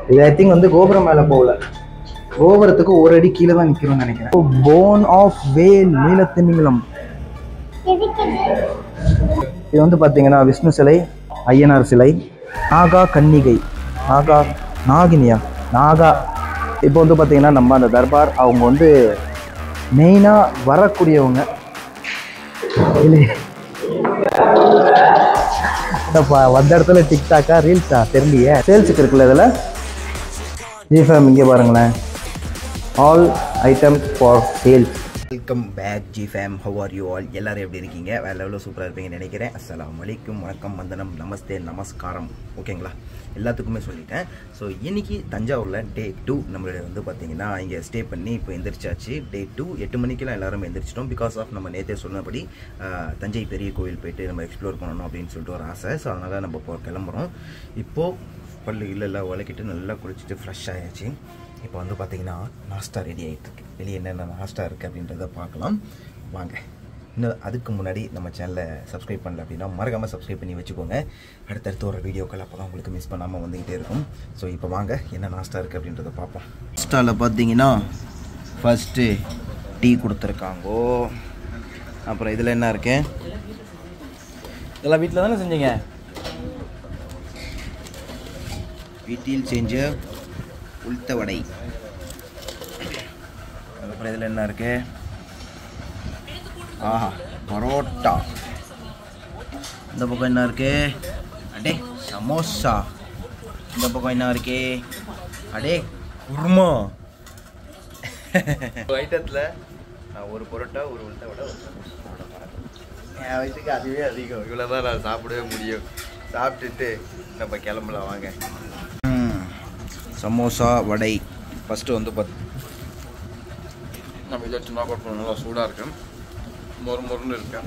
இது I think வந்து கோபுரம் மேலே போகல கோபுரத்துக்கு ஒரு அடி கீழே தான் நிற்கிறோம்னு நினைக்கிறேன் போன் ஆஃப் வேல் நீலத்திமிங்கலம் இது வந்து பார்த்தீங்கன்னா விஷ்ணு சிலை ஐயனார் சிலை நாகா கன்னிகை நாகா நாகினியா நாகா இப்போ வந்து பார்த்தீங்கன்னா நம்ம அந்த தர்பார் அவங்க வந்து மெயினாக வரக்கூடியவங்க இல்லையே அப்பா, வந்த இடத்துல டிக்டாக்கா ரீல்ஸா தெரியலையே சேல்ஸுக்கு இருக்குல்ல இதில் ஜிஃபேம் இங்கே பாருங்களேன் all items for sales welcome back G Fame how are you all எல்லாரும் எப்படி இருக்கீங்க வேற லெவலில் சூப்பராக இருப்பீங்கன்னு நினைக்கிறேன் அஸ்ஸலாமு அலைக்கும் வணக்கம் வந்தனம் நமஸ்தே நமஸ்காரம் ஓகேங்களா எல்லாத்துக்குமே சொல்லிட்டேன் ஸோ இன்னைக்கு தஞ்சாவூரில் டே டூ நம்மளுடைய வந்து பார்த்தீங்கன்னா இங்கே ஸ்டே பண்ணி இப்போ எந்திரிச்சாச்சு டே டூ எட்டு மணிக்கெல்லாம் எல்லாரும் எந்திரிச்சிட்டோம் பிகாஸ் ஆஃப் நம்ம நேற்றே சொன்னபடி ஆஹ், தஞ்சை பெரிய கோவில் போயிட்டு நம்ம எக்ஸ்ப்ளோர் பண்ணணும் அப்படின்னு சொல்லிட்டு ஒரு ஆசை ஸோ அதனால் நம்ம இப்போ கிளம்புறோம் இப்போது பல்லு இல்லைல்ல உலக்கிட்டு நல்லா குளிச்சுட்டு ஃப்ரெஷ் ஆயாச்சு இப்போ வந்து பார்த்தீங்கன்னா நாஸ்டா ரெடி ஆகிட்டு இருக்கு வெளியே என்னென்ன நாஸ்டா இருக்குது அப்படின்றத பார்க்கலாம் வாங்க இன்னும் அதுக்கு முன்னாடி நம்ம சேனலை சப்ஸ்கிரைப் பண்ணல அப்படின்னா மறக்காமல் சப்ஸ்கிரைப் பண்ணி வச்சுக்கோங்க அடுத்தடுத்து ஒரு வீடியோக்கள் அப்போ தான் உங்களுக்கு மிஸ் பண்ணாமல் வந்துக்கிட்டே இருக்கும் ஸோ இப்போ வாங்க என்ன நாஸ்டா இருக்குது அப்படின்றத பார்ப்போம் நாஸ்டாவில் பார்த்தீங்கன்னா ஃபஸ்ட்டு டீ கொடுத்துருக்காங்கோ அப்புறம் இதில் என்ன இருக்கு இதெல்லாம் வீட்டில் தானே செஞ்சீங்க வீட்டில் செஞ்ச உளுத்த வடை அதுக்கப்புறம் இதில் என்ன இருக்கு ஆஹா பரோட்டா இந்த பக்கம் என்ன இருக்கு அடே சமோசா இந்த பக்கம் என்ன இருக்கு அடே குருமா ஐட்டத்தில் நான் ஒரு பரோட்டா ஒரு உளுத்த வடை ஒரு சமோசா அவ்வளவுதான். என் வயசுக்கு அதுவே அதிகம் இவ்வளோ தான் நான் சாப்பிடவே முடியும் சாப்பிட்டுட்டு நம்ம கிளம்பலாம் வாங்க ம், சமோசா வடை ஃபஸ்ட்டு வந்து பார்த்து நம்ம இதை நாக் அவுட் பண்ண நல்லா சூடாக இருக்கு மொறு மொறுன்னு இருக்கு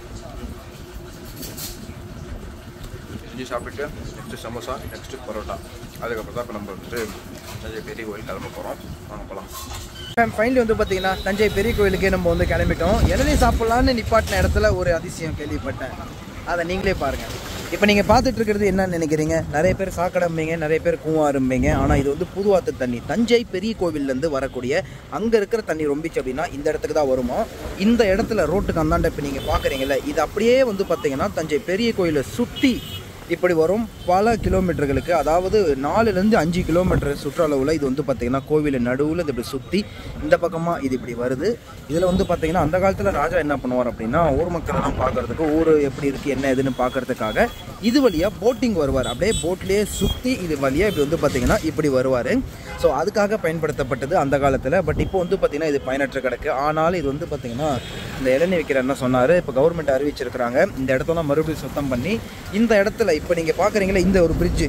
செஞ்சு சாப்பிட்டுட்டு நெக்ஸ்ட்டு சமோசா நெக்ஸ்ட்டு பரோட்டா அதுக்கப்புறம் தான் இப்போ நம்ம வந்துட்டு தஞ்சை பெரிய கோயில் கிளம்ப போகிறோம் வாங்க போகலாம் ஃபைனலி வந்து பார்த்தீங்கன்னா தஞ்சை பெரிய கோயிலுக்கே நம்ம வந்து கிளம்பிட்டோம் இளநீ சாப்பிட்லான்னு நிப்பாட்டின இடத்துல ஒரு அதிசயம் கேள்விப்பட்டேன் அதை நீங்களே பாருங்கள் இப்போ நீங்கள் பார்த்துட்டு இருக்கிறது என்னன்னு நினைக்கிறீங்க நிறைய பேர் சாக்கடம்பீங்க நிறைய பேர் கூவாரும்பீங்க ஆனால் இது வந்து புதுவாத்து தண்ணி தஞ்சை பெரிய கோவில்லேருந்து வரக்கூடிய அங்கே இருக்கிற தண்ணி ரொம்பிச்சு அப்படின்னா இந்த இடத்துக்கு தான் வருமா இந்த இடத்துல ரோட்டுக்கு அந்தாண்ட இப்போ நீங்கள் பார்க்குறீங்கல்ல இது அப்படியே வந்து பார்த்தீங்கன்னா தஞ்சை பெரிய கோயிலை சுற்றி இப்படி வரும் பல கிலோமீட்டர்களுக்கு அதாவது நாலுலேருந்து அஞ்சு கிலோமீட்டர் சுற்றளவில் இது வந்து பார்த்திங்கன்னா கோவில் நடுவில் இது இப்படி சுற்றி இந்த பக்கமாக இது இப்படி வருது இதில் வந்து பார்த்திங்கன்னா அந்த காலத்தில் ராஜா என்ன பண்ணுவார் அப்படின்னா ஊர் மக்களெல்லாம் பார்க்கறதுக்கு ஊர் எப்படி இருக்குது என்ன ஏதுன்னு பார்க்கறதுக்காக இது வழியாக போட்டிங் வருவார் அப்படியே போட்லேயே சுற்றி இது வழியாக இப்படி வந்து பார்த்திங்கன்னா இப்படி வருவார் ஸோ அதுக்காக பயன்படுத்தப்பட்டது அந்த காலத்தில் பட் இப்போ வந்து பார்த்திங்கன்னா இது பயனற்ற கிடக்கு ஆனாலும் இது வந்து பார்த்திங்கன்னா இந்த இளநீ விற்கிற என்ன சொன்னார் இப்போ கவர்மெண்ட் அறிவிச்சிருக்கிறாங்க இந்த இடத்தெல்லாம் மறுபடியும் சுத்தம் பண்ணி இந்த இடத்துல இப்போ நீங்கள் பார்க்குறீங்களா இந்த ஒரு பிரிட்ஜு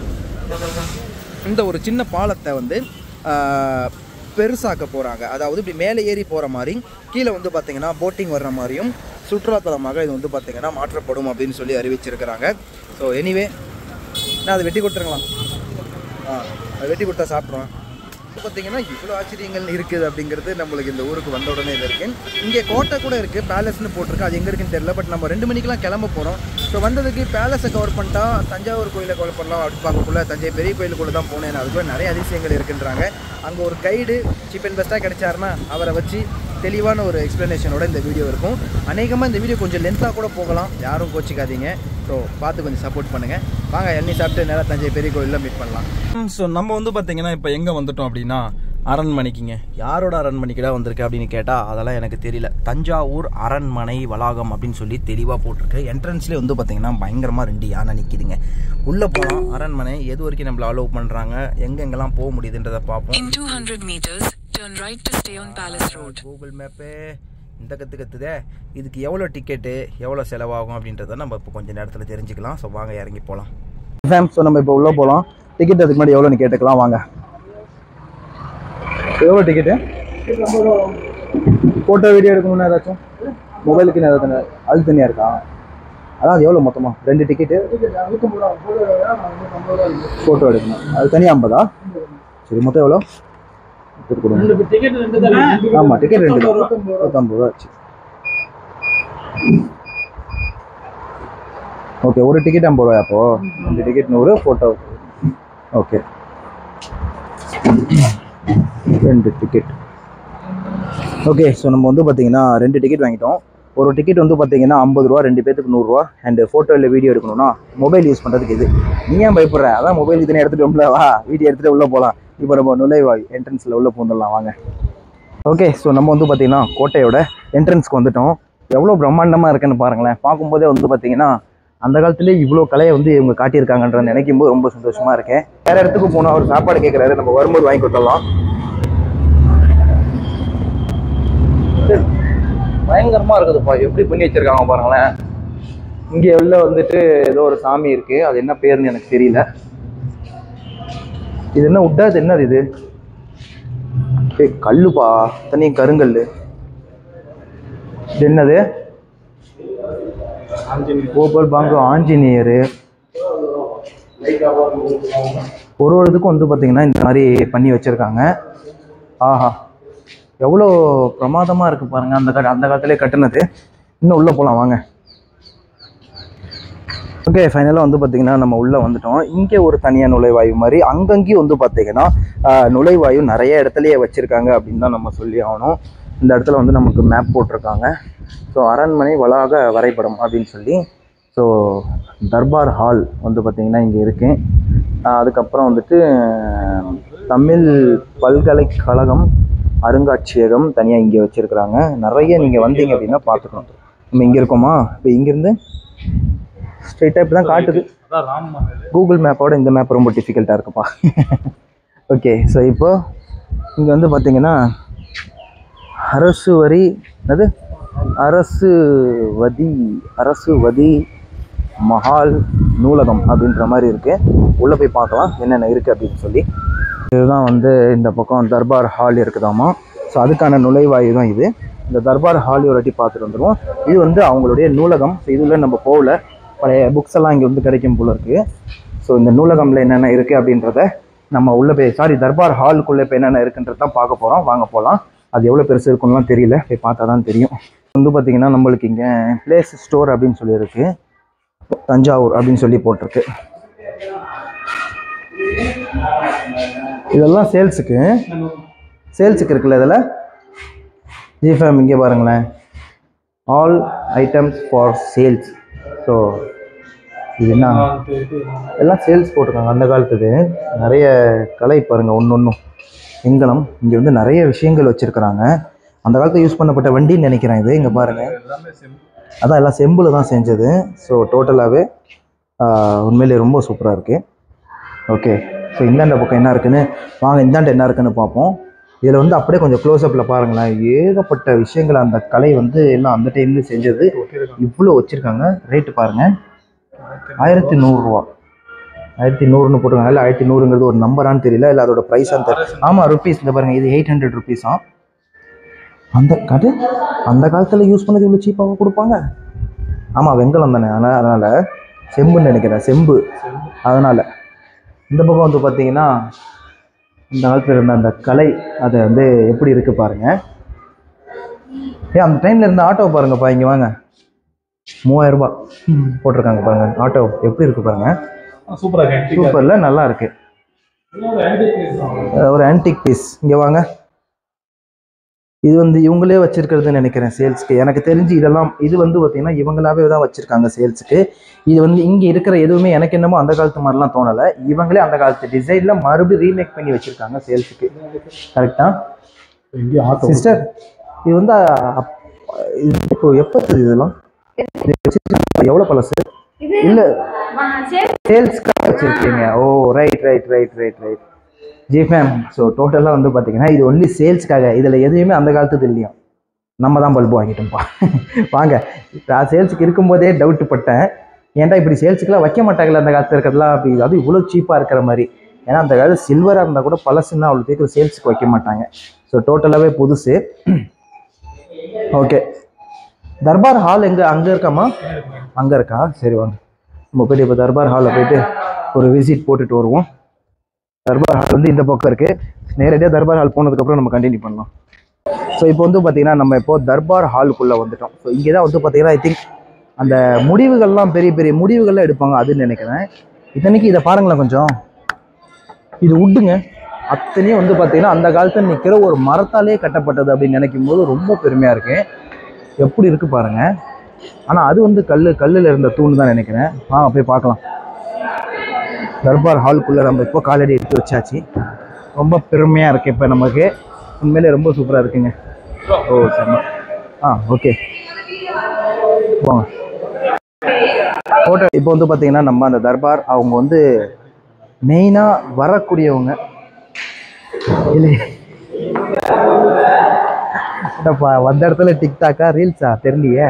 இந்த ஒரு சின்ன பாலத்தை வந்து ஆஹ், பெருசாக்க போகிறாங்க அதாவது இப்படி மேலே ஏறி போகிற மாதிரி கீழே வந்து பார்த்தீங்கன்னா போட்டிங் வர்ற மாதிரியும் சுற்றுலாத்தலமாக இது வந்து பார்த்தீங்கன்னா மாற்றப்படும் அப்படின்னு சொல்லி அறிவிச்சிருக்கிறாங்க ஸோ எனிவே நான் அதை வெட்டி கொடுத்துருங்களா ஆ அதை வெட்டி கொடுத்தா சாப்பிட்ருவேன் பார்த்தீங்கன்னா இவ்வளோ ஆச்சரியங்கள் இருக்குது அப்படிங்கிறது நம்மளுக்கு இந்த ஊருக்கு வந்த உடனே இது இருக்கு இங்கே கோட்டை கூட இருக்குது பேலஸ்னு போட்டிருக்கு அது எங்கே இருக்குன்னு தெரியல பட் நம்ம ரெண்டு மணிக்கெலாம் கிளம்ப போகிறோம் ஸோ வந்ததுக்கு பேலஸை கவர் பண்ணிட்டா தஞ்சாவூர் கோயிலை கவர் பண்ணலாம் அப்படின்னு பார்க்கக்குள்ள தஞ்சை பெரிய கோயிலுக்குள்ளே தான் போனேன் அதுக்குள்ள நிறைய அதிசயங்கள் இருக்குன்றாங்க அங்கே ஒரு கைடு சீப் அண்ட் பெஸ்ட்டாக கிடைச்சாருன்னா அவரை வச்சு தெளிவான ஒரு எக்ஸ்ப்ளனேஷனோட இந்த வீடியோ இருக்கும் அநேகமாக இந்த வீடியோ கொஞ்சம் லென்த்தாக கூட போகலாம் யாரும் கோச்சிக்காதீங்க ஸோ பார்த்து கொஞ்சம் சப்போர்ட் பண்ணுங்கள் வாங்க எண்ணி சாப்பிட்டு நேராக தஞ்சை பெரிய கோயிலில் மீட் பண்ணலாம் ஸோ நம்ம வந்து பார்த்தீங்கன்னா இப்போ எங்கே வந்துட்டோம் அப்படின்னா அரண்மனைக்குங்க யாரோட அரண்மனைக்குடா வந்திருக்கு அப்படின்னு கேட்டால் அதெல்லாம் எனக்கு தெரியல தஞ்சாவூர் அரண்மனை வளாகம் அப்படின்னு சொல்லி தெளிவாக போட்டிருக்கு என்ட்ரன்ஸ்லேயே வந்து பார்த்தீங்கன்னா பயங்கரமாக ரெண்டு யானை நிற்கிதுங்க உள்ளே போகலாம் அரண்மனை எது வரைக்கும் நம்மளை அலோவ் பண்ணுறாங்க எங்கெங்கெல்லாம் போக முடியுதுன்றதை பார்ப்போம் In 200 meters, turn right to stay on Palace Road. Google map இந்த கற்று கற்றுதே இதுக்கு எவ்வளோ டிக்கெட்டு எவ்வளோ செலவாகும் அப்படின்றத நம்ம இப்போ கொஞ்சம் நேரத்தில் தெரிஞ்சுக்கலாம் ஸோ வாங்க இறங்கி போகலாம் ஃபேம் ஸோ நம்ம இப்போ உள்ளே போகலாம் டிக்கெட் அதுக்கு முன்னாடி எவ்வளோன்னு கேட்டுக்கலாம் வாங்க எவ்வளோ டிக்கெட்டு ஃபோட்டோ வீடியோ எடுக்கணும்னா ஏதாச்சும் மொபைலுக்குன்னு ஏதாவது அது தனியாக இருக்கா அதான் அது எவ்வளோ மொத்தமாக ரெண்டு டிக்கெட்டு ஃபோட்டோ எடுக்கணும் அது தனியாக ஐம்பதா சரி மொத்தம் எவ்வளோ எடுத்து கொடுங்க ஆமாம் டிக்கெட் ரெண்டு தான் நூற்றம்பது ரூபா ஆச்சு ஓகே ஒரு டிக்கெட் ஐம்பது ரூபாயா அப்போ ரெண்டு டிக்கெட் நூறு ஃபோட்டோ ஓகே ரெண்டு டிக்கெட் ஓகே ஸோ நம்ம வந்து பார்த்தீங்கன்னா ரெண்டு டிக்கெட் வாங்கிட்டோம் ஒரு டிக்கெட் வந்து பார்த்தீங்கன்னா ஐம்பது ரூபா ரெண்டு பேத்துக்கு நூறுரூவா அண்ட் ஃபோட்டோ இல்லை வீடியோ எடுக்கணும்னா மொபைல் யூஸ் பண்ணுறதுக்கு இது நீ ஏன் பயப்படுற அதான் மொபைல் இதுன்னு எடுத்துகிட்டு வா வீடியோ எடுத்துகிட்டு உள்ளே போகலாம் இப்போ நம்ம நுழைவாய் என்ட்ரன்ஸில் உள்ளே பூந்துடலாம் வாங்க ஓகே ஸோ நம்ம வந்து பார்த்தீங்கன்னா கோட்டையோட என்ட்ரன்ஸ்க்கு வந்துட்டோம் எவ்வளோ பிரம்மாண்டமாக இருக்குன்னு பாருங்களேன் பார்க்கும்போதே வந்து பார்த்தீங்கன்னா அந்த காலத்துலேயே இவ்வளோ கலையை வந்து இவங்க காட்டியிருக்காங்கன்ற நினைக்கும் போது ரொம்ப சந்தோஷமாக இருக்கேன் வேறு இடத்துக்கு போனால் அவர் சாப்பாடு கேட்குறாரு நம்ம வரும்போது வாங்கி கொடுத்துடலாம் பயங்கரமாக இருக்குதுப்பா எப்படி பண்ணி வச்சிருக்காங்க பாருங்களேன் இங்கே உள்ள வந்துட்டு ஏதோ ஒரு சாமி இருக்கு அது என்ன பேருன்னு எனக்கு தெரியல இது என்ன உட்டா இது என்னது இது ஏய் கல்லுப்பா தனி கருங்கல் இது என்னது கோபால் பாங்கு ஆஞ்சநேயர் ஒரு ஒரு இதுக்கும் வந்து பார்த்தீங்கன்னா இந்த மாதிரி பண்ணி வச்சுருக்காங்க ஆஹா எவ்வளோ பிரமாதமாக இருக்குது பாருங்கள் அந்த கா அந்த காலத்திலே கட்டுனது இன்னும் உள்ளே போகலாம் வாங்க ஓகே ஃபைனலாக வந்து பார்த்தீங்கன்னா நம்ம உள்ளே வந்துட்டோம் இங்கே ஒரு தனியாக நுழைவாயு மாதிரி அங்கங்கேயும் வந்து பார்த்தீங்கன்னா ஆஹ், நுழைவாயு நிறைய இடத்துலையே வச்சுருக்காங்க அப்படின்னு தான் நம்ம சொல்லி ஆகணும் இந்த இடத்துல வந்து நமக்கு மேப் போட்டிருக்காங்க ஸோ அரண்மனை வளாக வரைபடம் அப்படின்னு சொல்லி ஸோ தர்பார் ஹால் வந்து பார்த்திங்கன்னா இங்கே இருக்கு ஆஹ், அதுக்கப்புறம் வந்துட்டு தமிழ் பல்கலைக்கழகம் அருங்காட்சியகம் தனியாக இங்கே வச்சுருக்குறாங்க நிறைய நீங்கள் வந்தீங்க அப்படின்னா பார்த்துக்கணும் நம்ம இங்கே இருக்கோமா இப்போ இங்கேருந்து ஸ்ட்ரெயிட்டாக இப்படி தான் காட்டுது கூகுள் மேப்போட இந்த மேப் ரொம்ப டிஃபிகல்ட்டாக இருக்குப்பா ஓகே ஸோ இப்போ இங்கே வந்து பார்த்தீங்கன்னா அரசு வரி என்னது அரசு வதி அரசு வதி மஹால் நூலகம் அப்படின்ற மாதிரி இருக்குது உள்ளே போய் பார்க்கலாம் என்னென்ன இருக்குது அப்படின்னு சொல்லி இதுதான் வந்து இந்த பக்கம் தர்பார் ஹால் இருக்குதாமா ஸோ அதுக்கான நுழைவாயு தான் இது இந்த தர்பார் ஹால் ஒரு வாட்டி பார்த்துட்டு வந்துடுவோம் இது வந்து அவங்களுடைய நூலகம் ஸோ இதில் நம்ம போகல பழைய புக்ஸ் எல்லாம் இங்கே வந்து கிடைக்கும் போல இருக்குது ஸோ இந்த நூலகம்ல என்னென்ன இருக்குது அப்படின்றத நம்ம உள்ளே போய் சாரி தர்பார் ஹாலுக்குள்ளே இப்போ என்னென்ன இருக்குன்றது தான் பார்க்க போகிறோம் வாங்க போகலாம் அது எவ்வளோ பெருசு இருக்குன்னுலாம் தெரியல போய் பார்த்தா தான் தெரியும் வந்து பார்த்திங்கன்னா நம்மளுக்கு இங்கே பிளேஸ் ஸ்டோர் அப்படின்னு சொல்லியிருக்கு தஞ்சாவூர் அப்படின்னு சொல்லி போட்டிருக்கு இதெல்லாம் சேல்ஸுக்கு சேல்ஸுக்கு இருக்குல்ல இதில் ஜிஃபேம் இங்கே பாருங்களேன் all items for sales so இது என்ன எல்லாம் சேல்ஸ் போட்டிருக்காங்க அந்த காலத்துது நிறைய கலை பாருங்கள் ஒன்று ஒன்றும் வெங்கலம் இங்கே வந்து நிறைய விஷயங்கள் வச்சுருக்குறாங்க அந்த காலத்தில் யூஸ் பண்ணப்பட்ட வண்டின்னு நினைக்கிறேன் இது இங்கே பாருங்கள் அதான் எல்லாம் செம்பில் தான் செஞ்சது ஸோ டோட்டலாகவே உண்மையிலே ரொம்ப சூப்பராக இருக்குது ஓகே ஸோ இந்தாண்ட பக்கம் என்ன இருக்குன்னு வாங்க இந்தாண்ட என்ன இருக்குன்னு பார்ப்போம் இதில் வந்து அப்படியே கொஞ்சம் க்ளோஸ்அப்பில் பாருங்களேன் ஏகப்பட்ட விஷயங்கள் அந்த கலை வந்து எல்லாம் அந்த டைம்லேயே செஞ்சது இவ்வளோ வச்சுருக்காங்க ரேட்டு பாருங்கள் ஆயிரத்தி நூறுரூவா ஆயிரத்தி நூறுன்னு போட்டுருக்காங்க இல்லை ஆயிரத்தி நூறுங்கிறது ஒரு நம்பரான்னு தெரியல இல்லை அதோட ப்ரைஸ் அந்த ஆமாம் ருபீஸ் இந்த பாருங்கள் இது எயிட் ஹண்ட்ரட் ருபீஸா அந்த காட்டு அந்த காலத்தில் யூஸ் பண்ணது இவ்வளோ சீப்பாக கொடுப்பாங்க ஆமாம் வெங்கலம் தானே அதனால் அதனால் செம்புன்னு நினைக்கிறேன் செம்பு அதனால் இந்த பக்கம் வந்து பார்த்தீங்கன்னா இந்த காலத்தில் இருந்த அந்த கலை அதை வந்து எப்படி இருக்குது பாருங்கள் ஏ அந்த டைமில் இருந்த ஆட்டோ பாருங்கப்பா இங்கே வாங்க மூவாயிரம் ரூபாய் போட்டிருக்காங்க பாருங்க ஆட்டோ எப்படி இருக்கு பாருங்க சூப்பராக சூப்பரில் நல்லா இருக்கு அஹ் ஒரு ஆன்டிக் பீஸ் இங்கே வாங்க இது வந்து இவங்களே வச்சிருக்கிறதுன்னு நினைக்கிறேன் சேல்ஸ்க்கு எனக்கு தெரிஞ்சு இதெல்லாம் இது வந்து பார்த்தீங்கன்னா இவங்களாவே தான் வச்சிருக்காங்க சேல்ஸுக்கு இது வந்து இங்கே இருக்கிற எதுவுமே எனக்கு என்னமோ அந்த காலத்து மாதிரிலாம் தோணலை இவங்களே அந்த காலத்து டிசைனில் மறுபடியும் ரீமேக் பண்ணி வச்சிருக்காங்க சேல்ஸுக்கு கரெக்டா எங்கேயும் ஆட்டோ சிஸ்டர் இது வந்து அப்- இது இப்போ எப்போ இதெல்லாம் இது வச்சிருக்காங்க எவ்வளோ பழசு இல்ல சேல்ஸ்க்காக வச்சிருக்கீங்க oh right right right right right G Fame so டோட்டலாக வந்து பார்த்தீங்கன்னா இது ஒன்லி சேல்ஸ்க்காக இதில் எதுவுமே அந்த காலத்து இல்லையும் நம்ம தான் பல்பு வாங்கிட்டோம்ப்பா வாங்க நான் சேல்ஸுக்கு இருக்கும்போதே டவுட் பட்டேன் ஏன்டா இப்படி சேல்ஸுக்கெல்லாம் வைக்க மாட்டாங்களே அந்த காலத்தில் இருக்கிறதுலாம் அப்படி அது இவ்வளோ சீப்பாக இருக்கிற மாதிரி ஏன்னா அந்த காலத்து சில்வராக இருந்தால் கூட பழசுன்னா அவ்வளோ சீக்கிரம் சேல்ஸுக்கு வைக்க மாட்டாங்க ஸோ டோட்டலாகவே புதுசு ஓகே தர்பார் ஹால் எங்கே அங்கே இருக்காமா அங்கே இருக்கா சரி வாங்க நம்ம போயிட்டு இப்போ தர்பார் ஹாலில் போயிட்டு ஒரு விசிட் போட்டுட்டு வருவோம் தர்பார் ஹால் வந்து இந்த பக்கம் இருக்குது நேரடியாக தர்பார் ஹால் போனதுக்கப்புறம் நம்ம கண்டினியூ பண்ணலாம் ஸோ இப்போ வந்து பார்த்தீங்கன்னா நம்ம இப்போ தர்பார் ஹாலுக்குள்ளே வந்துட்டோம் ஸோ இங்கே தான் வந்து பார்த்தீங்கன்னா ஐ திங்க் அந்த முடிவுகள்லாம் பெரிய பெரிய முடிவுகள்லாம் எடுப்பாங்க அதுன்னு நினைக்கிறேன் இத்தனைக்கு இதை பாருங்களேன் கொஞ்சம் இது உட்டுங்க அத்தனையும் வந்து பார்த்தீங்கன்னா அந்த காலத்தில் நிற்கிற ஒரு மரத்தாலே கட்டப்பட்டது அப்படின்னு நினைக்கும் போது ரொம்ப பெருமையாக இருக்கு எப்படி இருக்கு பாருங்க ஆனால் அது வந்து கல் கல்லில் இருந்த தூண் தான் நினைக்கிறேன் வாங்க போய் பார்க்கலாம் தர்பார் ஹால்குள்ளே நம்ம இப்போ காலடி எடுத்து வச்சாச்சு ரொம்ப பெருமையாக இருக்கு இப்போ நமக்கு உண்மையிலே ரொம்ப சூப்பராக இருக்குங்க ஓ சரி ஆ ஓகே போங்க ஃபோட்டோ இப்போ வந்து பார்த்தீங்கன்னா நம்ம அந்த தர்பார் அவங்க வந்து மெயினாக வரக்கூடியவங்க இல்லை என்னப்பா வந்த இடத்துல டிக்டாக்கா ரீல்ஸா தெரியலையே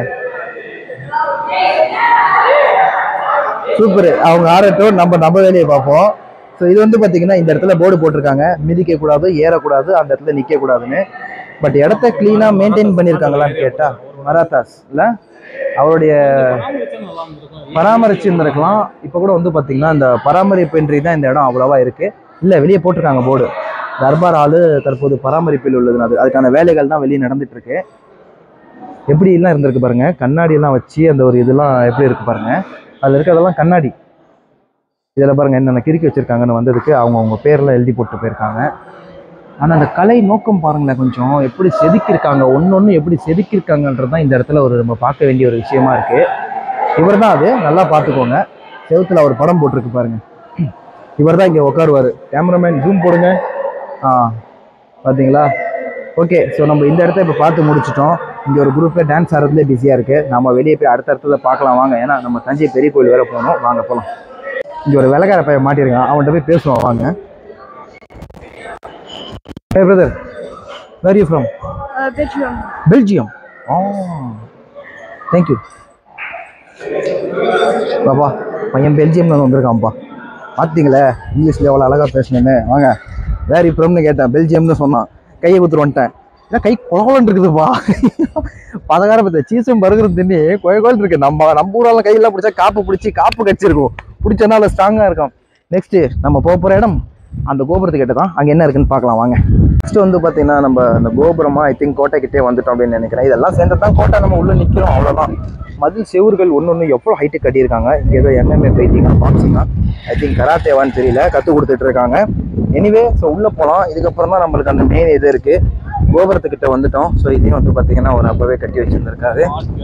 சூப்பர் அவங்க ஆடட்டும் நம்ம நம்ம வேலையை பார்ப்போம் ஸோ இது வந்து பார்த்தீங்கன்னா இந்த இடத்துல போர்டு போட்டிருக்காங்க மிதிக்க கூடாது ஏறக்கூடாது அந்த இடத்துல நிற்க கூடாதுன்னு பட் இடத்த க்ளீனாக மெயின்டைன் பண்ணியிருக்காங்களான்னு கேட்டா மராத்தாஸ் இல்லை அவருடைய பராமரிச்சு இருந்திருக்கலாம் இப்போ கூட வந்து பார்த்தீங்கன்னா இந்த பராமரிப்பின்றி தான் இந்த இடம் அவ்வளோவா இருக்கு இல்லை வெளியே போட்டிருக்காங்க போர்டு தர்பார் ஆளு தற்போது பராமரிப்பில் உள்ளது அது அதுக்கான வேலைகள் தான் வெளியே நடந்துட்டு இருக்கு எப்படி எல்லாம் இருந்திருக்கு பாருங்க கண்ணாடி எல்லாம் வச்சு அந்த ஒரு இதெல்லாம் எப்படி இருக்கு பாருங்க அதில் இருக்கிறதெல்லாம் கண்ணாடி இதில் பாருங்க என்னென்ன கிறுக்கி வச்சிருக்காங்கன்னு வந்ததுக்கு அவங்க அவங்க பேர்லாம் எழுதி போட்டு போயிருக்காங்க ஆனால் அந்த கலை நோக்கம் பாருங்களேன் கொஞ்சம் எப்படி செதுக்கியிருக்காங்க ஒன்று எப்படி செதுக்கியிருக்காங்கன்றது தான் இந்த இடத்துல ஒரு நம்ம பார்க்க வேண்டிய ஒரு விஷயமா இருக்கு இவர் தான் அது நல்லா பார்த்துக்கோங்க செவுத்துல அவர் படம் போட்டிருக்கு பாருங்க இவர் தான் இங்கே உட்காருவார் கேமராமேன் ஜூம் போடுங்க ஆ பார்த்தீங்களா ஓகே ஸோ நம்ம இந்த இடத்த இப்போ பார்த்து முடிச்சிட்டோம் இங்கே ஒரு குரூப்பில் டான்ஸ் ஆடுறதுலேயே பிஸியாக இருக்குது நம்ம வெளியே போய் அடுத்த இடத்துல பார்க்கலாம் வாங்க ஏன்னா நம்ம தஞ்சை பெரிய கோயில் வேற போகணும் வாங்க போகலாம் இங்கே ஒரு விலகார பையன் மாட்டியிருக்கான் அவன்கிட்ட போய் பேசுவோம் வாங்க hey brother where you from Belgium. Belgium ஆ தேங்க்யூ பாப்பா பையன் பெல்ஜியம்ல வந்திருக்கான்ப்பா பார்த்தீங்களே இங்கிலீஷில் எவ்வளோ அழகாக பேசினேன்னு வாங்க வேர் இப்ரம்னு கேட்டேன் பெல்ஜியம்னு சொன்னான் கையை குத்துட்டு வந்துட்டேன் ஏன்னா கை குழகுலன்னு இருக்குதுப்பா பதகார பத்த சீசும் பருகிறது தின்னி குழகுலன்னு இருக்கு நம்ம நம்ம ஊரால கையெல்லாம் பிடிச்சா காப்பு பிடிச்சி காப்பு கடிச்சிருக்கும் பிடிச்சனால ஸ்ட்ராங்காக இருக்கும் நெக்ஸ்ட்டு நம்ம போக போகிற இடம் அந்த கோபுரத்துக்கிட்ட தான் அங்கே என்ன இருக்குன்னு பார்க்கலாம் வாங்க நெக்ஸ்ட் வந்து பார்த்தீங்கன்னா நம்ம அந்த கோபுரமா ஐ திங்க் கோட்டை கிட்டே வந்துட்டோம் அப்படின்னு நினைக்கிறேன் இதெல்லாம் சேர்ந்து தான் கோட்டை நம்ம உள்ள நிற்கிறோம் அவ்வளோதான் மதில் செவுர்கள் ஒன்று ஒன்று எவ்வளோ ஹைட்டு கட்டியிருக்காங்க இங்கே ஏதோ எம்எம்ஏ ஃபைட்டிங் பாக்ஸிங்கா ஐ திங்க் கராத்தேவான்னு தெரியல கற்றுக் கொடுத்துட்டு இருக்காங்க எனிவே ஸோ உள்ளே போகலாம் இதுக்கப்புறம் தான் நம்மளுக்கு அந்த மெயின் இது இருக்குது கோபுரத்துக்கிட்ட வந்துட்டோம் ஸோ இதையும் வந்து பார்த்தீங்கன்னா ஒரு அப்பவே கட்டி வச்சிருந்திருக்காரு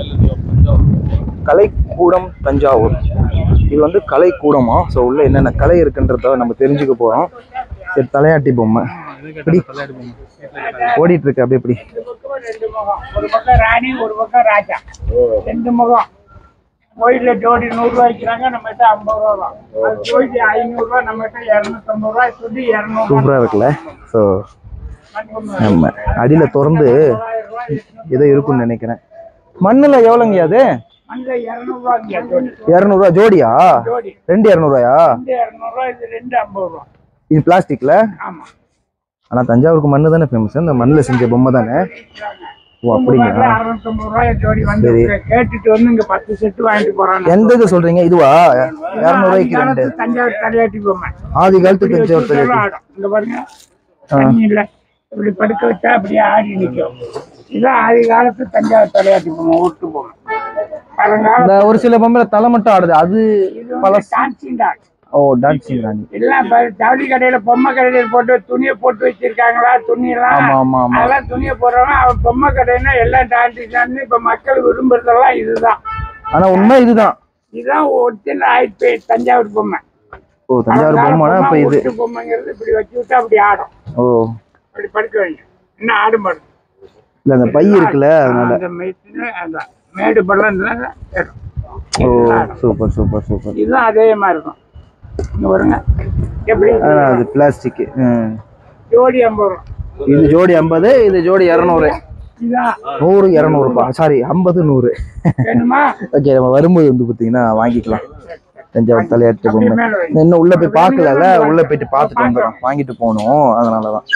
கலைக்கூடம் தஞ்சாவூர் இது வந்து கலைக்கூடமா ஸோ உள்ள என்னென்ன கலை இருக்குன்றத நம்ம தெரிஞ்சுக்க போகிறோம் சரி தலையாட்டி பொம்மை இப்படி ஓடிட்டு இருக்கு அப்படியே இப்படி ரெண்டு முகம் ஒரு பக்கம் ராணி ஒரு பக்கம் ராஜா ரெண்டு முகம் கோயில்ல ஜோடி நூறு ரூபாய் வைக்கிறாங்க நம்ம கிட்ட ஐம்பது ரூபா தான் அது ஜோடி ஐநூறு ரூபாய் நம்ம கிட்ட இருநூத்தம்பது ரூபாய் சொல்லி இருநூறு சூப்பராக இருக்குல்ல ஸோ நம்ம அடியில் திறந்து ஏதோ இருக்கும்னு நினைக்கிறேன் மண்ணில் எவ்வளோங்க அது அங்க இருநூறுவா இங்க ஜோடி இரநூறுவா ஜோடியா ஜோடி ரெண்டு இரநூறுவாயா ரெண்டு இருநூறுவா இது ரெண்டு ஐம்பது ரூபா இது பிளாஸ்டிக்ல ஆமா ஆனால் தஞ்சாவூருக்கு மண்ணு தானே ஃபேமஸ் இந்த மண்ணில் செஞ்ச பொம்மை தானே ஓ அப்படிங்களா அறுநூத்தம்பது ரூபாய் ஜோடி வந்து சரி. கேட்டுட்டு வந்து இங்க பத்து செட்டு வாங்கிட்டு போறாங்க எந்த இது சொல்றீங்க இதுவா இரநூறுவாய்க்கு ரெண்டு தஞ்சாவூர் தலையாட்டி பொம்மை ஆதி காலத்து இப்படி தஞ்சாவூர் வச்சுட்டாலும் தலையாட்டி ஆடும். இங்க பாருங்க தண்ணி இல்ல இப்படி படுக்க வச்சா அப்படியே ஆடி நிக்கும் இதான் ஆதி காலத்து தஞ்சாவூர் தலையாட்டி பொம்மை ஓட்டு பொம்மை பழங்கால இந்த ஒரு சில பொம்மையில தலை மட்டும் ஆடுது அது இது பல வந்து டான்சிங் டால் ஓ டான்சிங் ராணி எல்லாம் இப்ப ஜவுளி கடையில பொம்மை கடையில போட்டு துணியை போட்டு வச்சிருக்காங்களா துணி எல்லாம் ஆமா ஆமா ஆமா அதெல்லாம் துணியை போடுறவங்க அவன் பொம்மை கடைன்னா எல்லாம் டான்சிங் டான் இப்ப மக்கள் விரும்புறதெல்லாம் இதுதான் ஆனா உண்மை இதுதான் இதுதான் ஒரிஜினல் ஆயிடுச்சு தஞ்சாவூர் பொம்மை ஓ தஞ்சாவூர் பொம்மைனா இப்ப இது ஒட்டு பொம்மைங்கிறது இப்படி வச்சு விட்டா அப்படி ஆடும் ஓ அப்படி படுக்க வைங்க என்ன ஆடும் பாருங்க இல்ல அந்த பை இருக்குல்ல அதனால அந்த மெஷின் அந்த மேடு பள்ளம் இருந்தா ஏறும். ஓ சூப்பர் சூப்பர் சூப்பர் இதுவும் அதே மாதிரி இருக்கும் இங்க பாருங்க எப்படி ஆனா அது பிளாஸ்டிக் ஜோடி ஐம்பது ரூபா இது ஜோடி ஐம்பது இது ஜோடி இரநூறு இதான் நூறு இரநூறுப்பா சாரி ஐம்பது நூறு வேணுமா ஓகே நம்ம வரும்போது வந்து பார்த்தீங்கன்னா வாங்கிக்கலாம் தஞ்சாவூர் தலையாட்டு பொம்மை மேல வைங்க. நான் இன்னும் உள்ள போய் பார்க்கல உள்ள போயிட்டு பார்த்துட்டு வந்துடும் வாங்கிட்டு போகணும் அதனால தான்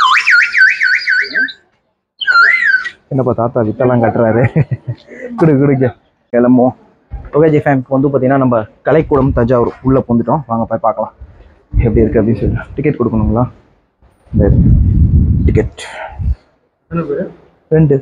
என்னப்பா தாத்தா வித்தெல்லாம் கட்டுறாரு குடு குடுங்க கிளம்புவோம் ஓகே ஜி ஃபேம் இப்போ வந்து பார்த்தீங்கன்னா நம்ம கலைக்கூடம் தஞ்சாவூர் உள்ளே வந்துட்டோம் வாங்க போய் பார்க்கலாம் எப்படி இருக்கு அப்படின்னு சொல்லி டிக்கெட் கொடுக்கணுங்களா இந்த டிக்கெட் ரெண்டு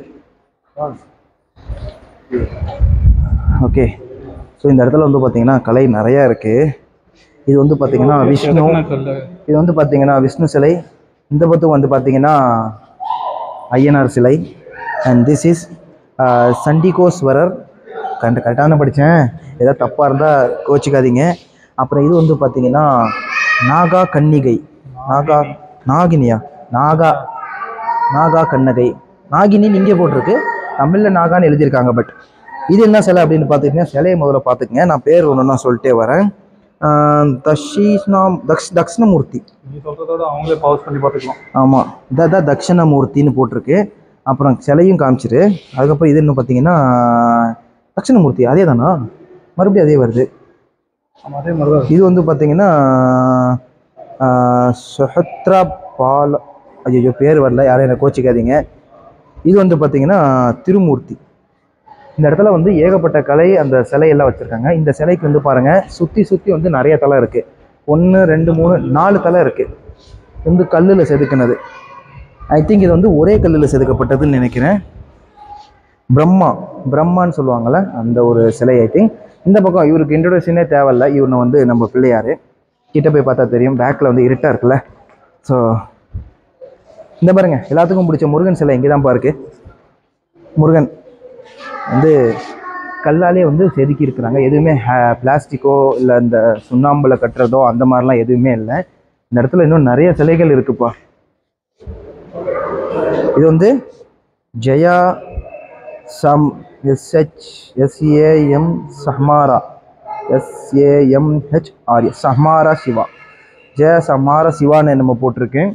ஓகே ஸோ இந்த இடத்துல வந்து பார்த்தீங்கன்னா கலை நிறையா இருக்குது இது வந்து பார்த்தீங்கன்னா விஷ்ணு இது வந்து பார்த்தீங்கன்னா விஷ்ணு சிலை இந்த பக்கம் வந்து பார்த்தீங்கன்னா ஐயனார் சிலை and this is Chandikeswarar correct கரெக்டாக தான் படித்தேன் ஏதாவது தப்பாக இருந்தால் கோச்சிக்காதீங்க அப்புறம் இது வந்து பார்த்தீங்கன்னா நாகா கன்னிகை நாகா நாகினியா நாகா நாகா கண்ணகை நாகினின்னு இங்கே போட்டிருக்கு தமிழில் நாகான்னு எழுதியிருக்காங்க பட் இது என்ன சிலை அப்படின்னு பார்த்துக்கிட்டீங்கன்னா சிலையை முதல்ல பார்த்துக்குங்க நான் பேர் ஒன்று நான் சொல்லிட்டே வரேன் ஆஹ் தஷீஷ்ணா தக்ஷ் தக்ஷணமூர்த்தி நீ சொல்றதோட அவங்களே பாஸ் பண்ணி பார்த்துக்கலாம் ஆமாம் இதான் தான் தட்சிணமூர்த்தின்னு போட்டிருக்கு அப்புறம் சிலையும் காமிச்சிரு அதுக்கப்புறம் இது என்ன பார்த்தீங்கன்னா தட்சிணமூர்த்தி அதே தானா மறுபடியும் அதே வருது ஆமா அதே மாதிரி தான் இது வந்து பார்த்தீங்கன்னா சுஹத்ரா பால ஐயோ பேர் வரல யாரும் என்னை கோச்சிக்காதீங்க இது வந்து பார்த்தீங்கன்னா திருமூர்த்தி இந்த இடத்துல வந்து ஏகப்பட்ட கலை அந்த சிலையெல்லாம் வச்சுருக்காங்க இந்த சிலைக்கு வந்து பாருங்கள் சுற்றி சுற்றி வந்து நிறைய தலை இருக்குது ஒன்று ரெண்டு மூணு நாலு தலை இருக்குது வந்து கல்லில் செதுக்கினது ஐ திங்க் இது வந்து ஒரே கல்லில் செதுக்கப்பட்டதுன்னு நினைக்கிறேன் பிரம்மா பிரம்மான்னு சொல்லுவாங்கள்ல அந்த ஒரு சிலை ஐ திங்க் இந்த பக்கம் இவருக்கு இன்ட்ரடக்ஷனே தேவையில்ல இவனை வந்து நம்ம பிள்ளையார் கிட்ட போய் பார்த்தா தெரியும் பேக்கில் வந்து இருட்டாக இருக்குல்ல ஸோ இந்த பாருங்க எல்லாத்துக்கும் பிடிச்ச முருகன் சிலை இங்கே தான்ப்பா இருக்கு முருகன் வந்து கல்லாலே வந்து செதுக்கி இருக்கிறாங்க எதுவுமே பிளாஸ்டிக்கோ இல்லை இந்த சுண்ணாம்பில் கட்டுறதோ அந்த மாதிரிலாம் எதுவுமே இல்லை இந்த இடத்துல இன்னும் நிறைய சிலைகள் இருக்குப்பா இது வந்து ஜெயா சம் எஸ்ஹெச் எஸ்ஏஎம் சஹ்மாரா எஸ்ஏஎம்ஹெச் ஆர் சஹ்மாரா சிவா ஜெய சஹ்மாரா சிவான்னு நம்ம போட்டிருக்கு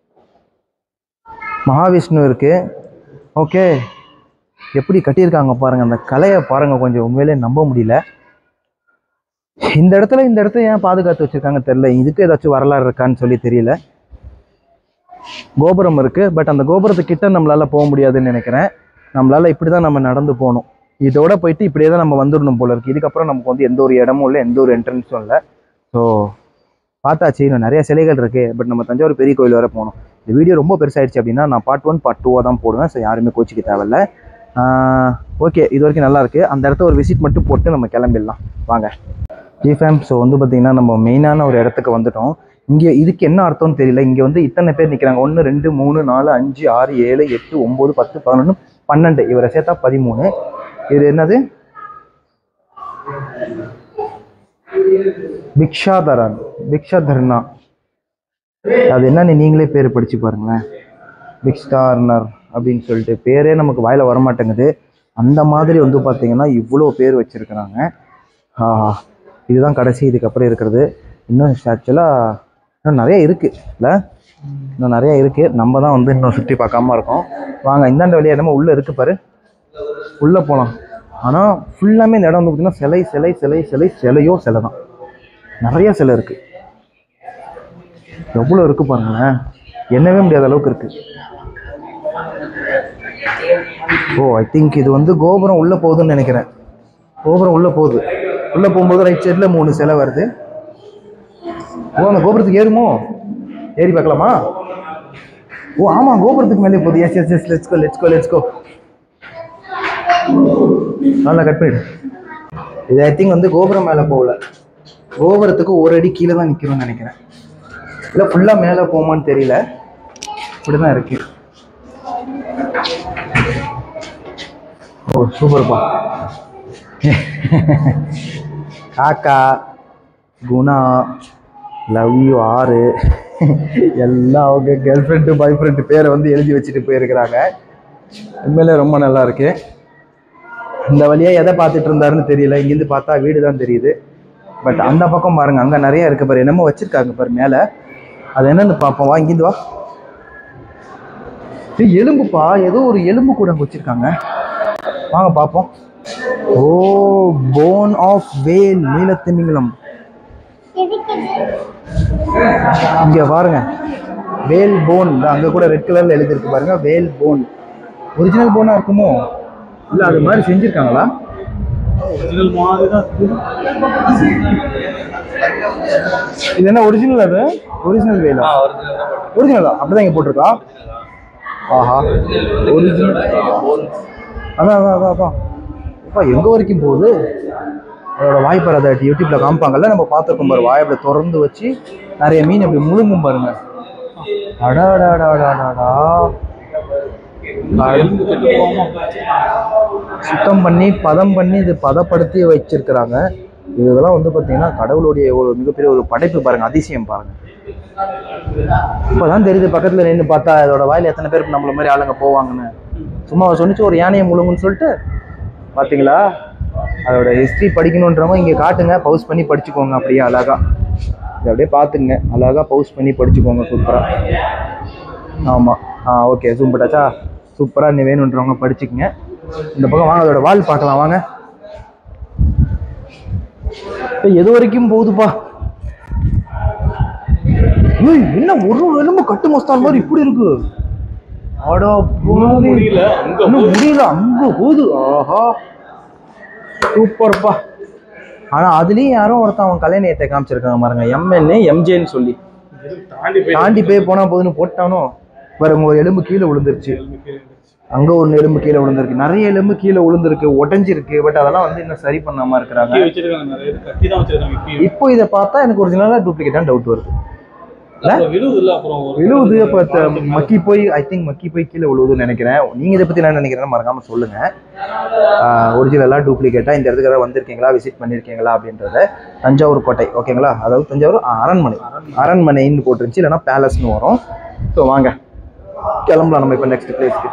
மகாவிஷ்ணு இருக்கு ஓகே எப்படி கட்டியிருக்காங்க பாருங்க அந்த கலையை பாருங்க கொஞ்சம் உண்மையிலே நம்ப முடியல இந்த இடத்துல இந்த இடத்த ஏன் பாதுகாத்து வச்சிருக்காங்க தெரியல இதுக்கு ஏதாச்சும் வரலாறு இருக்கான்னு சொல்லி தெரியல கோபுரம் இருக்கு பட் அந்த கோபுரத்துக்கிட்ட நம்மளால போக முடியாதுன்னு நினைக்கிறேன் நம்மளால இப்படி தான் நம்ம நடந்து போகணும் இதோட போயிட்டு இப்படியே தான் நம்ம வந்துடணும் போல இருக்கு இதுக்கப்புறம் நமக்கு வந்து எந்த ஒரு இடமும் இல்லை எந்த ஒரு என்ட்ரன்ஸும் இல்லை ஸோ பார்த்தாச்சு இன்னும் நிறைய சிலைகள் இருக்கு பட் நம்ம தஞ்சாவூர் பெரிய கோயில் வரை போகணும் இந்த வீடியோ ரொம்ப பெருசாயிடுச்சு அப்படின்னா நான் பார்ட் ஒன் பார்ட் டூவாக தான் போடுவேன் ஸோ யாருமே கோச்சிக்க தேவையில்ல ஓகே இது வரைக்கும் நல்லா இருக்கு அந்த இடத்த ஒரு விசிட் மட்டும் போட்டு நம்ம கிளம்பிடலாம் வாங்க ஜி ஃபேம் ஸோ வந்து பார்த்தீங்கன்னா நம்ம மெயினான ஒரு இடத்துக்கு வந்துட்டோம் இங்கே இதுக்கு என்ன அர்த்தம்னு தெரியல இங்கே வந்து இத்தனை பேர் நிற்கிறாங்க ஒன்று ரெண்டு மூணு நாலு அஞ்சு ஆறு ஏழு எட்டு ஒம்பது பத்து பதினொன்று பன்னெண்டு இவரை சேர்த்தா பதிமூணு இது என்னது பிக்ஷாதரன் பிக்ஷாதர்னா அது என்னன்னு நீங்களே பேர் படிச்சு பாருங்களேன் பிக்ஸ்டார்னர் அப்படின்னு சொல்லிட்டு பேரே நமக்கு வாயில வர மாட்டேங்குது அந்த மாதிரி வந்து பார்த்தீங்கன்னா இவ்வளோ பேர் வச்சுருக்கிறாங்க ஆஹா இதுதான் கடைசி இதுக்கப்புறம் இருக்கிறது இன்னும் ஆக்சுவலாக இன்னும் நிறைய இருக்குது இல்லை இன்னும் நிறைய இருக்குது நம்ம தான் வந்து இன்னும் சுற்றி பார்க்காம இருக்கோம் வாங்க இந்தாண்ட வழியாக என்னமோ உள்ளே இருக்குது பாரு உள்ளே போகலாம் ஆனால் ஃபுல்லாமே இந்த இடம் வந்து பார்த்திங்கன்னா சிலை சிலை சிலை சிலை சிலையோ சிலை தான் நிறைய சிலை இருக்குது எவ்வளோ இருக்குது பாருங்களேன் எண்ணவே முடியாத அளவுக்கு இருக்குது ஓ ஐ திங்க் இது வந்து கோபுரம் உள்ளே போகுதுன்னு நினைக்கிறேன் கோபுரம் உள்ளே போகுது உள்ளே போகும்போது ரைட் சைடில் மூணு சிலை வருது ஓ அந்த கோபுரத்துக்கு ஏறுமோ ஏறி பார்க்கலாமா ஓ ஆமாம் கோபுரத்துக்கு மேலே போகுது yes yes yes let's go let's go let's go நல்லா கட் பண்ணிடு இது ஐ திங்க் வந்து கோபுரம் மேலே போகல கோபுரத்துக்கு ஒரு அடி கீழே தான் நிற்கிறோம்னு நினைக்கிறேன் இல்லை ஃபுல்லாக மேலே போகுமான்னு தெரியல இப்படி தான் இருக்கு ஓ சூப்பர்ப்பா காக்கா குணா லவ் யூ ஆறு எல்லாம் அவங்க கேர்ள் ஃப்ரெண்டு பாய் ஃப்ரெண்டு பேரை வந்து எழுதி வச்சுட்டு போயிருக்கிறாங்க உண்மையிலே ரொம்ப நல்லா இருக்கு இந்த வழியாக எதை பார்த்துட்டு இருந்தாருன்னு தெரியல இங்கேருந்து பார்த்தா வீடு தான் தெரியுது பட் அந்த பக்கம் பாருங்க அங்கே நிறைய இருக்கு பாரு என்னமோ வச்சிருக்காங்க பாரு மேலே அது என்னன்னு பார்ப்போம் வா இங்கேருந்து வா ஏய், எலும்புப்பா ஏதோ ஒரு எலும்பு கூட அங்க வச்சிருக்காங்க வாங்க பார்ப்போம் ஓ போன் ஆஃப் வேல் நீலத்திமிங்கலம் இங்க பாருங்க வேல் போன் அங்க கூட ரெட் கலர்ல எழுதியிருக்கு பாருங்க வேல் போன் ஒரிஜினல் போனா இருக்குமோ இல்ல அது மாதிரி செஞ்சிருக்காங்களா ஒரிஜினல் மாதிரி தான் இருக்குது. இது என்ன ஒரிஜினல் அது ஒரிஜினல் வேலா ஒரிஜினல் தான் அப்படிதான் இங்க போட்டிருக்கா ஆஹா ஒரிஜினல் அதான் அதான் அதான் அதான் அப்பா எங்க வரைக்கும் போகுது அதோட வாய்ப்பார் அதை யூடியூப்ல காமிப்பாங்கல்ல நம்ம பார்த்துருக்கோம் பாரு வாயை அப்படி திறந்து வச்சு நிறைய மீன் அப்படி முழுங்கும் பாருங்க அடாடாடாடாடா எலும்பு கெட்டு போகாம சுத்தம் பண்ணி பதம் பண்ணி இது பதப்படுத்தி வச்சிருக்கிறாங்க இதெல்லாம் வந்து பார்த்தீங்கன்னா கடவுளுடைய ஒரு மிகப்பெரிய ஒரு படைப்பு பாருங்க அதிசயம் பாருங்க இப்போதான் தெரியுது பக்கத்தில் நின்று பார்த்தா இதோட வாயில எத்தனை பேருக்கு நம்மள மாதிரி ஆளுங்க போவாங்கன்னு சும்மா அவ சொன்னிச்சு ஒரு யானையை முழுங்குன்னு சொல்லிட்டு பார்த்தீங்களா அதோட ஹிஸ்ட்ரி படிக்கணுன்றவங்க இங்கே காட்டுங்க பவுஸ் பண்ணி படிச்சுக்கோங்க அப்படியே அழகா இதை அப்படியே பார்த்துங்க அழகா பவுஸ் பண்ணி படிச்சுக்கோங்க சூப்பராக ஆமாம் ஆ ஓகே ஜூம் பட்டாச்சா சூப்பராக நீ வேணுன்றவங்க படிச்சுக்கங்க இந்த பக்கம் வாங்க அதோட வால் பார்க்கலாம் வாங்க ஏய், எது வரைக்கும் போகுதுப்பா ஏய் என்ன ஒரு எலும்பு கட்டு மஸ்தான் மாதிரி இப்படி இருக்கு ஆடா போகுது. முடியல, அங்க இன்னும் முடியல அங்க போகுது ஆஹா சூப்பர்ப்பா ஆனா அதுலயும் யாரோ ஒருத்தன் அவன் கலைநயத்தை காமிச்சிருக்காங்க பாருங்க எம்என்ஏ எம்ஜேன்னு சொல்லி தாண்டி போய் தாண்டி போய் போனா போதுன்னு போட்டானோ பாருங்க ஒரு எலும்பு கீழே விழுந்துருச்சு அங்க ஒரு எலும்பு கீழே விழுந்திருக்கு நிறைய எலும்பு கீழே விழுந்திருக்கு உடஞ்சிருக்கு பட் அதெல்லாம் வந்து இன்னும் சரி பண்ணாம இருக்கிறாங்க கட்டி வச்சிருக்காங்க நிறைய பேர் கட்டி தான் வச்சிருக்காங்க இப்பயும் இப்போ இதை பார்த்தா எனக்கு ஒரிஜினலா டூப்ளிகேட்டான டவுட் வருது அப்புறம் விழுவுது இல்ல அப்புறம் ஒரு விழுவுது அப்போ த- மக்கி போய் ஐ திங்க் மக்கி போய் கீழே விழுவுதுன்னு நினைக்கிறேன் நீங்க இதை பத்தி என்ன நினைக்கிறேன்னு மறக்காம சொல்லுங்க ஒரிஜினலா டூப்ளிகேட்டா இந்த இடத்துக்கு யாராவது வந்திருக்கீங்களா விசிட் பண்ணியிருக்கீங்களா அப்படின்றத தஞ்சாவூர் கோட்டை ஓகேங்களா அதாவது தஞ்சாவூர் ஆ, அரண்மனை அரண்மனைன்னு போட்டுருந்துச்சு இல்லைன்னா பேலஸ்னு வரும் ஸோ வாங்க கிளம்பலாம் நம்ம இப்போ நெக்ஸ்ட் பிளேஸ்க்கு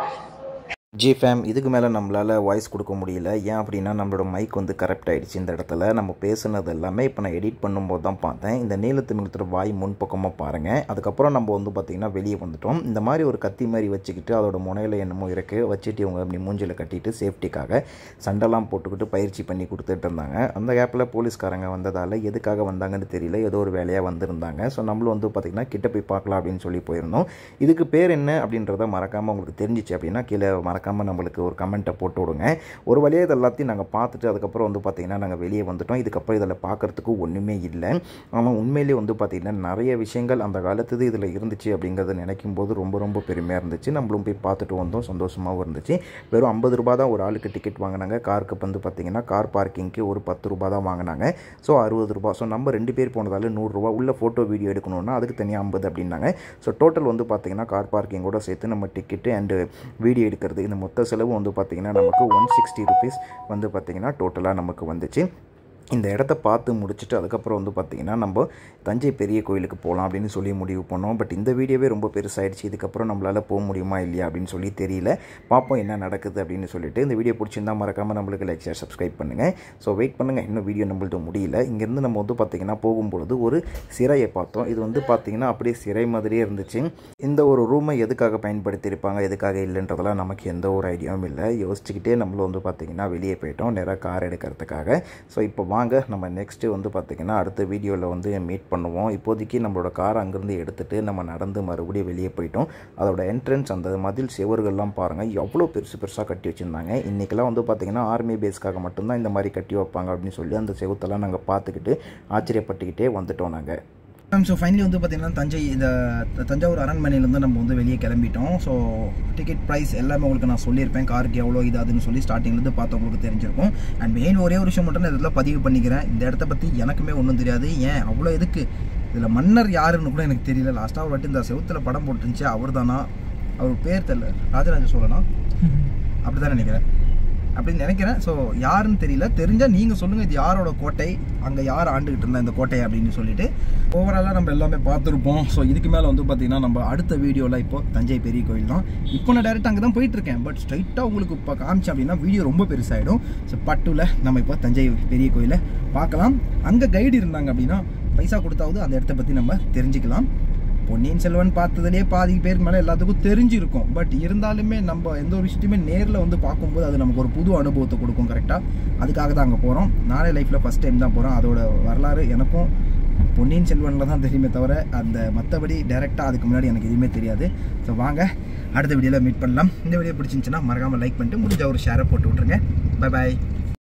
ஜி ஃபேம் இதுக்கு மேலே நம்மளால் வாய்ஸ் கொடுக்க முடியல ஏன் அப்படின்னா நம்மளோட மைக் வந்து கரெக்ட் ஆகிடுச்சு இந்த இடத்துல நம்ம பேசுனது எல்லாமே இப்போ நான் எடிட் பண்ணும்போது தான் பார்த்தேன் இந்த நீளத்து மிளத்தோட வாய் முன்பக்கமாக பாருங்கள் அதுக்கப்புறம் நம்ம வந்து பார்த்திங்கன்னா வெளியே வந்துட்டோம் இந்த மாதிரி ஒரு கத்தி மாதிரி வச்சுக்கிட்டு அதோட முனையில் என்னமோ இருக்குது வச்சுட்டு இவங்க அப்படி மூஞ்சில் கட்டிட்டு சேஃப்டிக்காக சண்டைலாம் போட்டுக்கிட்டு பயிற்சி பண்ணி கொடுத்துட்டு இருந்தாங்க அந்த கேப்பில் போலீஸ்காரங்க வந்ததால் எதுக்காக வந்தாங்கன்னு தெரியல ஏதோ ஒரு வேலையாக வந்திருந்தாங்க ஸோ நம்மளும் வந்து பார்த்திங்கன்னா கிட்ட போய் பார்க்கலாம் அப்படின்னு சொல்லி போயிருந்தோம் இதுக்கு பேர் என்ன அப்படின்றத மறக்காமல் உங்களுக்கு தெரிஞ்சிச்சு அப்படின்னா கீழே மறக்காமல் நம்மளுக்கு ஒரு கமெண்ட்டை போட்டு விடுங்க ஒரு வழியாக இது எல்லாத்தையும் நாங்கள் பார்த்துட்டு அதுக்கப்புறம் வந்து பார்த்திங்கன்னா நாங்கள் வெளியே வந்துட்டோம் இதுக்கப்புறம் இதில் பார்க்குறதுக்கு ஒன்றுமே இல்லை ஆனால் உண்மையிலேயே வந்து பார்த்திங்கன்னா நிறைய விஷயங்கள் அந்த காலத்து இதில் இருந்துச்சு அப்படிங்கிறத நினைக்கும் போது ரொம்ப ரொம்ப பெருமையாக இருந்துச்சு நம்மளும் போய் பார்த்துட்டு வந்தோம் சந்தோஷமாகவும் இருந்துச்சு வெறும் ஐம்பது ரூபா தான் ஒரு ஆளுக்கு டிக்கெட் வாங்கினாங்க காருக்கு வந்து பார்த்திங்கன்னா கார் பார்க்கிங்க்கு ஒரு பத்து ரூபா தான் வாங்கினாங்க ஸோ அறுபது ரூபா ஸோ நம்ம ரெண்டு பேர் போனதால நூறுரூவா உள்ள ஃபோட்டோ வீடியோ எடுக்கணும்னா அதுக்கு தனியாக ஐம்பது அப்படின்னாங்க ஸோ டோட்டல் வந்து பார்த்திங்கன்னா கார் பார்க்கிங்கோட சேர்த்து நம்ம டிக்கெட்டு அண்டு வீடியோ எடுக்கிறது இந்த மொத்த செலவு வந்து பார்த்திங்கன்னா நமக்கு ஒன் சிக்ஸ்டி ருபீஸ் வந்து பார்த்திங்கன்னா டோட்டலாக நமக்கு வந்துச்சு இந்த இடத்த பார்த்து முடிச்சுட்டு அதுக்கப்புறம் வந்து பார்த்திங்கன்னா நம்ம தஞ்சை பெரிய கோயிலுக்கு போகலாம் அப்படின்னு சொல்லி முடிவு பண்ணோம் பட் இந்த வீடியோவே ரொம்ப பெருசாயிடுச்சு இதுக்கப்புறம் நம்மளால் போக முடியுமா இல்லையா அப்படின்னு சொல்லி தெரியல பார்ப்போம் என்ன நடக்குது அப்படின்னு சொல்லிட்டு இந்த வீடியோ பிடிச்சிருந்தா மறக்காமல் நம்மளுக்கு லைக் ஷேர் சப்ஸ்கிரைப் பண்ணுங்கள் ஸோ வெயிட் பண்ணுங்கள் இன்னும் வீடியோ நம்மள்ட்ட முடியல இங்கேருந்து நம்ம வந்து பார்த்திங்கன்னா போகும்பொழுது ஒரு சிறையை பார்த்தோம் இது வந்து பார்த்திங்கன்னா அப்படியே சிறை மாதிரியே இருந்துச்சு இந்த ஒரு ரூமை எதுக்காக பயன்படுத்தியிருப்பாங்க எதுக்காக இல்லைன்றதெல்லாம் நமக்கு எந்த ஒரு ஐடியாவும் இல்லை யோசிச்சுக்கிட்டே நம்மளும் வந்து பார்த்திங்கன்னா வெளியே போயிட்டோம் நேராக கார் எடுக்கிறதுக்காக ஸோ இப்போ வாங்க நம்ம நெக்ஸ்ட்டு வந்து பார்த்திங்கன்னா அடுத்த வீடியோவில் வந்து மீட் பண்ணுவோம் இப்போதைக்கு நம்மளோட கார் அங்கேருந்து எடுத்துகிட்டு நம்ம நடந்து மறுபடியும் வெளியே போயிட்டோம் அதோட என்ட்ரன்ஸ் அந்த மதில் சுவர்கள்லாம் பாருங்கள் எவ்வளோ பெருசு பெருசாக கட்டி வச்சுருந்தாங்க இன்றைக்கெல்லாம் வந்து பார்த்திங்கன்னா ஆர்மி பேஸ்க்காக மட்டும்தான் இந்த மாதிரி கட்டி வைப்பாங்க அப்படின்னு சொல்லி அந்த செவுத்தெல்லாம் நாங்கள் பார்த்துக்கிட்டு ஆச்சரியப்பட்டுக்கிட்டே வந்துட்டோம் நாங்கள் ஸோ ஃபைனலி வந்து பார்த்தீங்கன்னா தஞ்சை இந்த தஞ்சாவூர் அரண்மனையிலேருந்து நம்ம வந்து வெளியே கிளம்பிட்டோம் ஸோ டிக்கெட் ப்ரைஸ் எல்லாமே உங்களுக்கு நான் சொல்லியிருப்பேன் காருக்கு எவ்வளோ இது அதுன்னு சொல்லி ஸ்டார்டிங்லேருந்து பார்த்தவங்களுக்கு தெரிஞ்சிருக்கும் அண்ட் மெயின் ஒரே ஒரு விஷயம் மட்டும் நான் இதில் பதிவு பண்ணிக்கிறேன் இந்த இடத்த பற்றி எனக்குமே ஒன்றும் தெரியாது ஏன் அவ்வளோ எதுக்கு இதில் மன்னர் யாருன்னு கூட எனக்கு தெரியல லாஸ்ட்டாக ஒரு வாட்டி இந்த செவுத்தில் படம் போட்டுருந்துச்சு அவர் தானா அவர் பேர் தெரியல ராஜராஜ சோழனா அப்படி தான் நினைக்கிறேன் அப்படின்னு நினைக்கிறேன் ஸோ யாருன்னு தெரியல தெரிஞ்சால் நீங்கள் சொல்லுங்கள் இது யாரோட கோட்டை அங்கே யார் ஆண்டுகிட்டு இருந்தா இந்த கோட்டை அப்படின்னு சொல்லிட்டு ஓவராலாக நம்ம எல்லாமே பார்த்துருப்போம் ஸோ இதுக்கு மேலே வந்து பார்த்தீங்கன்னா நம்ம அடுத்த வீடியோவில் இப்போ தஞ்சை பெரிய கோயில் தான் இப்போ நான் டேரெக்டாக அங்கே தான் போயிட்டுருக்கேன் பட் ஸ்ட்ரைட்டாக உங்களுக்கு இப்போ காமிச்சேன் அப்படின்னா வீடியோ ரொம்ப பெருசாகிடும் ஸோ பட்டுவில் நம்ம இப்போ தஞ்சை பெரிய கோயிலை பார்க்கலாம் அங்கே கைடு இருந்தாங்க அப்படின்னா பைசா கொடுத்தாவது அந்த இடத்த பற்றி நம்ம தெரிஞ்சுக்கலாம் பொன்னியின் செல்வன் பார்த்ததுலேயே பாதி பேருக்கு மேலே எல்லாத்துக்கும் தெரிஞ்சிருக்கும் பட் இருந்தாலுமே நம்ம எந்த ஒரு விஷயத்தையுமே நேரில் வந்து பார்க்கும்போது அது நமக்கு ஒரு புது அனுபவத்தை கொடுக்கும் கரெக்டாக அதுக்காக தான் அங்கே போகிறோம் நானே லைஃப்பில் ஃபஸ்ட் டைம் தான் போகிறோம் அதோட வரலாறு எனக்கும் பொன்னியின் செல்வனில் தான் தெரியுமே தவிர அந்த மற்றபடி டேரெக்டாக அதுக்கு முன்னாடி எனக்கு எதுவுமே தெரியாது ஸோ வாங்க அடுத்த வீடியோவில் மீட் பண்ணலாம் இந்த வீடியோ பிடிச்சிருந்துச்சுன்னா மறக்காமல் லைக் பண்ணிட்டு முடிஞ்ச ஒரு ஷேரை போட்டு விட்ருங்க பை பாய்